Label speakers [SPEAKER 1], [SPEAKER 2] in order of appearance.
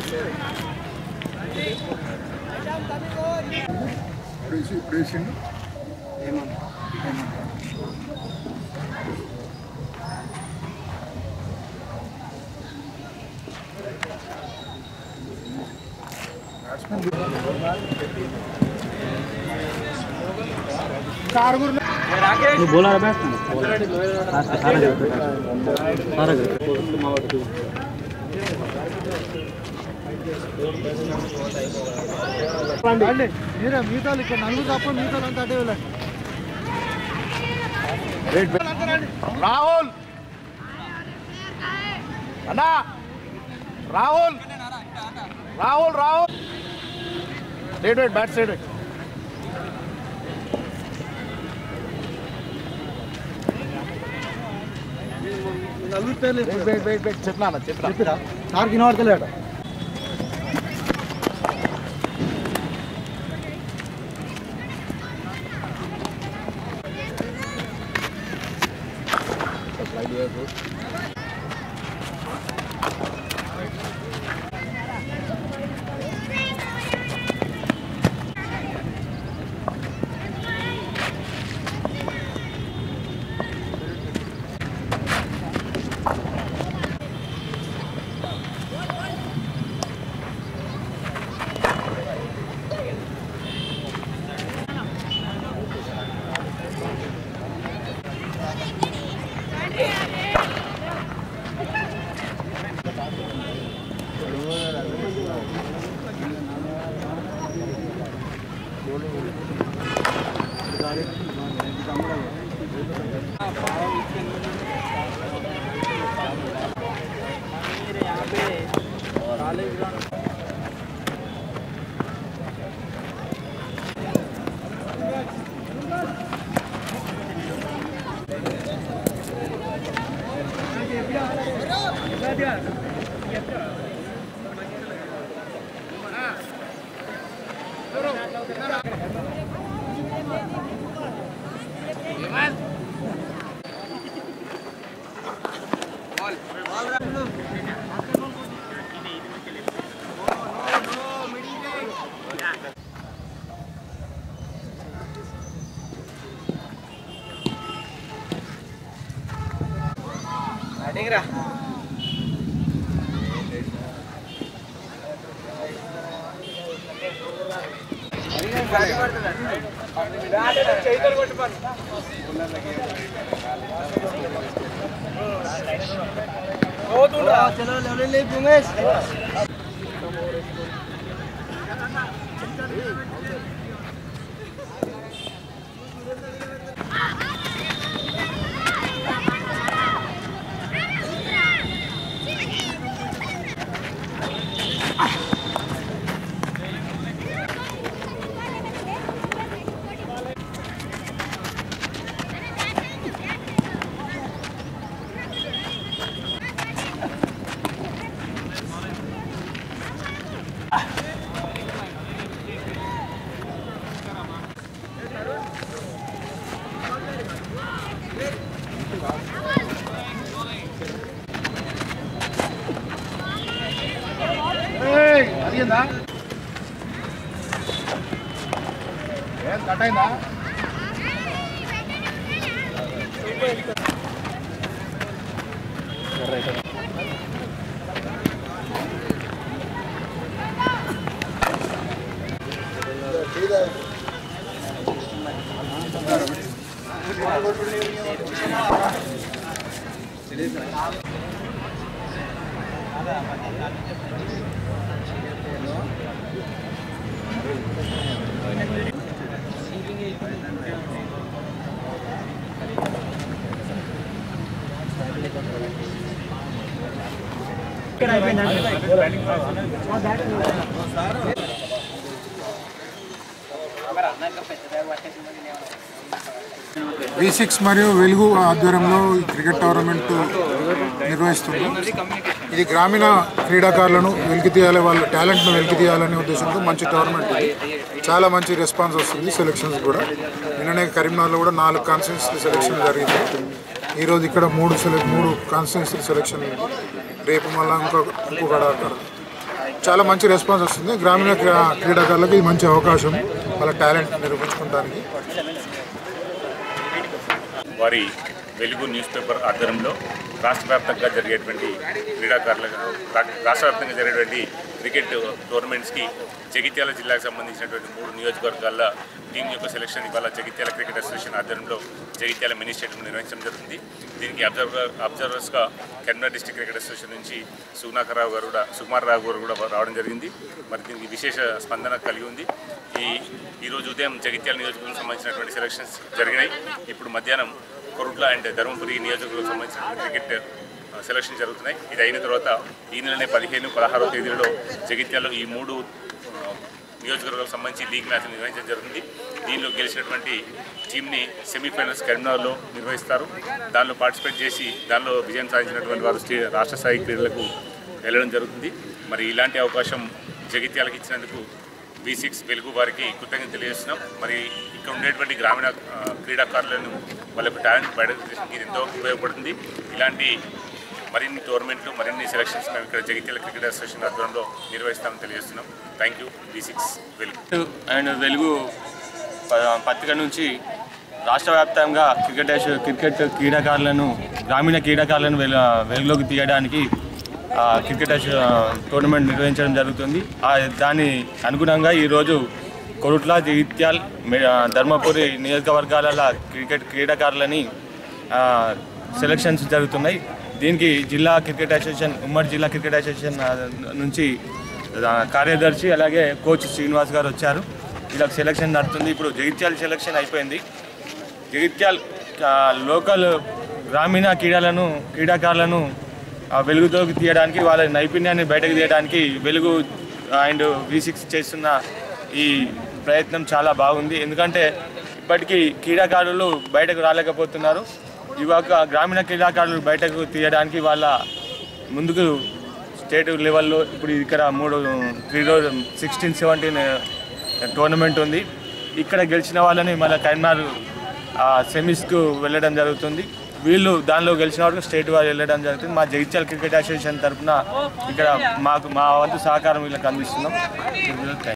[SPEAKER 1] ఇప్పుడు వేసి ఇప్పుడు వేసిండు
[SPEAKER 2] నువ్వు బోలారా బ్యాట్ సారా సారా
[SPEAKER 3] మీరే మిగతా ఇక్కడ నలుగురు తప్ప మిగతా అంతా అటే వెళ్ళండి
[SPEAKER 1] రాహుల్ అన్నా Rahul Rahul Rahul side wait bat side wait
[SPEAKER 3] నలుగురు పేర్లు
[SPEAKER 1] వెయిట్ వెయిట్ వెయిట్ వెయిట్ చెప్పినా చెప్పినా
[SPEAKER 3] చెప్పిరా సార్కి వినబడతలేట
[SPEAKER 1] అదిగిందా ఏం కట్ అయిందా వి సిక్స్ మరియు వెలుగు ఆధ్వర్యంలో ఈ క్రికెట్ టోర్నమెంట్ నిర్వహిస్తున్నాం ఇది గ్రామీణ క్రీడాకారులను వెలికి తీయాలి వాళ్ళ టాలెంట్ను వెలికి తీయాలనే ఉద్దేశంతో మంచి టోర్నమెంట్ ఇది చాలా మంచి రెస్పాన్స్ వస్తుంది సెలక్షన్స్ కూడా నిన్ననే కరీంనగర్లో కూడా నాలుగు కాన్స్టిట్యూన్సీ సెలక్షన్ జరిగింది ఈరోజు ఇక్కడ మూడు సెలెక్ట్ మూడు కాన్స్టిట్యూన్సీ సెలక్షన్ రేపు మళ్ళీ ఇంకో ఇంకొక ఆడతారు చాలా మంచి రెస్పాన్స్ వస్తుంది గ్రామీణ క్రీడా- క్రీడాకారులకు ఇది మంచి అవకాశం వాళ్ళ టాలెంట్ నిరూపించుకోవడానికి
[SPEAKER 4] వారి వెలుగు న్యూస్ పేపర్ ఆధ్వర్యంలో రాష్ట్ర వ్యాప్తంగా జరిగేటువంటి క్రీడాకారుల రా- రాష్ట్ర వ్యాప్తంగా జరిగేటువంటి క్రికెట్ టోర్నమెంట్స్కి జగిత్యాల జిల్లాకు సంబంధించినటువంటి మూడు నియోజకవర్గాల టీం యొక్క సెలక్షన్ ఇవాళ జగిత్యాల క్రికెట్ అసోసియేషన్ ఆధ్వర్యంలో జగిత్యాల మినీ స్టేడియం నిర్వహించడం జరుగుతుంది దీనికి అబ్జర్వర్ అబ్జర్వర్స్గా కరీంనగర్ డిస్ట్రిక్ట్ క్రికెట్ అసోసియేషన్ నుంచి సుగుణాకరరావు గారు కూడా సుకుమార్ రావు గారు కూడా రావడం జరిగింది మరి దీనికి విశేష స్పందన కలిగి ఉంది ఈ ఈరోజు ఉదయం జగిత్యాల నియోజకవర్గం సంబంధించినటువంటి సెలక్షన్స్ జరిగినాయి ఇప్పుడు మధ్యాహ్నం కొరుట్ల అండ్ ధర్మపురి నియోజకవర్గం సంబంధించిన క్రికెట్ ఆ, సెలక్షన్ జరుగుతున్నాయి ఇది అయిన తర్వాత ఈ నెలనే పదిహేను పదహారో తేదీలలో జగిత్యాలలో ఈ మూడు ఆ, నియోజకవర్గాలకు సంబంధించి లీగ్ మ్యాచ్ నిర్వహించడం జరుగుతుంది దీనిలో గెలిచినటువంటి టీంని సెమీఫైనల్స్ కరీంనగర్లో నిర్వహిస్తారు దానిలో పార్టిసిపేట్ చేసి దానిలో విజయం సాధించినటువంటి వారు స్టే రాష్ట్ర స్థాయి క్రీడలకు వెళ్ళడం జరుగుతుంది మరి ఇలాంటి అవకాశం జగిత్యాలకు ఇచ్చినందుకు వి సిక్స్ వెలుగు వారికి కృతజ్ఞత తెలియజేస్తున్నాం మరి ఇక్కడ ఉండేటువంటి గ్రామీణ ఆ, క్రీడాకారులను వాళ్ళ యొక్క టాలెంట్ బయట తీయడానికి ఇది ఎంతో ఉపయోగపడుతుంది ఇలాంటి మరిన్ని టోర్నమెంట్లు మరిన్ని సెలక్షన్స్ మేము ఇక్కడ జగిత్యాల క్రికెట్ అసోసియేషన్ ఆధ్వర్యంలో నిర్వహిస్తామని తెలియజేస్తున్నాం thank you V six Velugu
[SPEAKER 5] and Velugu ప- పత్రిక నుంచి రాష్ట్ర వ్యాప్తంగా క్రికెట్ అసో- క్రికెట్ క్రీడాకారులను గ్రామీణ క్రీడాకారులను వెలు వెలుగులోకి తీయడానికి ఆ, క్రికెట్ అసో- టోర్నమెంట్ నిర్వహించడం జరుగుతుంది ఆ, దాని అనుగుణంగా ఈరోజు కొరుట్ల జగిత్యాల్ మె- ఆ, ధర్మపురి నియోజకవర్గాల క్రికెట్ క్రీడాకారులని ఆ, సెలక్షన్స్ జరుగుతున్నాయి దీనికి జిల్లా క్రికెట్ అసోసియేషన్ ఉమ్మడి జిల్లా క్రికెట్ అసోసియేషన్ ఆ, నుంచి ఆ, కార్యదర్శి అలాగే కోచ్ శ్రీనివాస్ గారు వచ్చారు ఇలా సెలక్షన్ నడుతుంది ఇప్పుడు జగిత్యాల సెలక్షన్ అయిపోయింది జగిత్యాల్ ఆ, లోకల్ గ్రామీణ క్రీడలను క్రీడాకారులను ఆ, వెలుగులోకి తీయడానికి వాళ్ళ నైపుణ్యాన్ని బయటకు తీయడానికి వెలుగు అండ్ వి సిక్స్ చేస్తున్న ఈ ప్రయత్నం చాలా బాగుంది ఎందుకంటే ఇప్పటికీ క్రీడాకారులు బయటకు రాలేకపోతున్నారు ఇవాక గ్రామీణ క్రీడాకారులు బయటకు తీయడానికి వాళ్ళ ముందుకు స్టేట్ లెవెల్లో ఇప్పుడు ఇక్కడ మూడు త్రీ రోజు సిక్స్టీన్ సెవెంటీన్ టోర్నమెంట్ ఉంది ఇక్కడ గెలిచిన వాళ్ళని మళ్ళీ కైమార్ సెమీస్కు వెళ్ళడం జరుగుతుంది వీళ్ళు దానిలో గెలిచిన వరకు స్టేట్ వాళ్ళు వెళ్ళడం జరుగుతుంది మా జగిత్యాల క్రికెట్ అసోసియేషన్ తరఫున ఇక్కడ మాకు మా వంతు సహకారం వీళ్ళకి అందిస్తున్నాం